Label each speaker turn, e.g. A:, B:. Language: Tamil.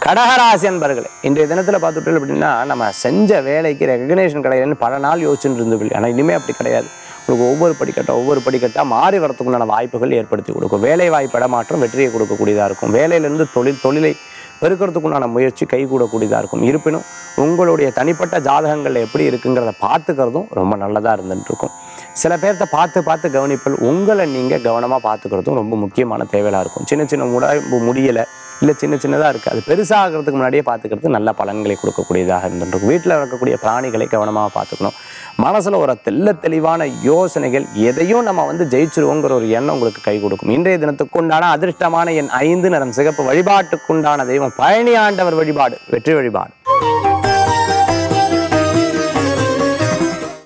A: கடகராசி அன்பர்களே இன்றைய தினத்தில் பார்த்துட்டு அப்படின்னா நம்ம செஞ்ச வேலைக்கு ரெகக்னேஷன் கிடையாதுன்னு பல நாள் யோசிச்சுட்டு இருந்தது ஆனால் இனிமேல் அப்படி கிடையாது உங்களுக்கு ஒவ்வொரு படிக்கட்டா ஒவ்வொரு படிக்கட்டா மாறி வரத்துக்குண்டான வாய்ப்புகள் ஏற்படுத்தி கொடுக்கும் வேலை வாய்ப்பு இடமாற்றம் வெற்றியை கொடுக்கக்கூடியதாக இருக்கும் வேலையிலேருந்து தொழில் தொழிலை பெருக்கிறதுக்குண்டான முயற்சி கைகூடக்கூடியதாக இருக்கும் இருப்பினும் உங்களுடைய தனிப்பட்ட ஜாதகங்கள் எப்படி இருக்குங்கிறத பார்த்துக்கிறதும் ரொம்ப நல்லதாக இருந்துட்டு இருக்கும் சில பேர்த்த பார்த்து பார்த்து கவனிப்பல் உங்களை நீங்கள் கவனமாக பார்த்துக்கிறதும் ரொம்ப முக்கியமான தேவையாக இருக்கும் சின்ன சின்ன உடம்பு முடியலை இல்லை சின்ன சின்னதாக இருக்குது அது பெருசாகிறதுக்கு முன்னாடியே பார்த்துக்கிறது நல்ல பலன்களை கொடுக்கக்கூடியதாக இருந்துருக்கும் வீட்டில் இருக்கக்கூடிய பிராணிகளை கவனமாக பார்த்துக்கணும் மனசில் ஒரு தெள்ள தெளிவான யோசனைகள் எதையும் நம்ம வந்து ஜெயிச்சிருவோங்கிற ஒரு எண்ணம் உங்களுக்கு கை கொடுக்கும் இன்றைய தினத்துக்குண்டான அதிர்ஷ்டமான என் ஐந்து நிறம் சிகப்பு வழிபாட்டுக்குண்டான தெய்வம் பழனி ஆண்டவர் வழிபாடு வெற்றி வழிபாடு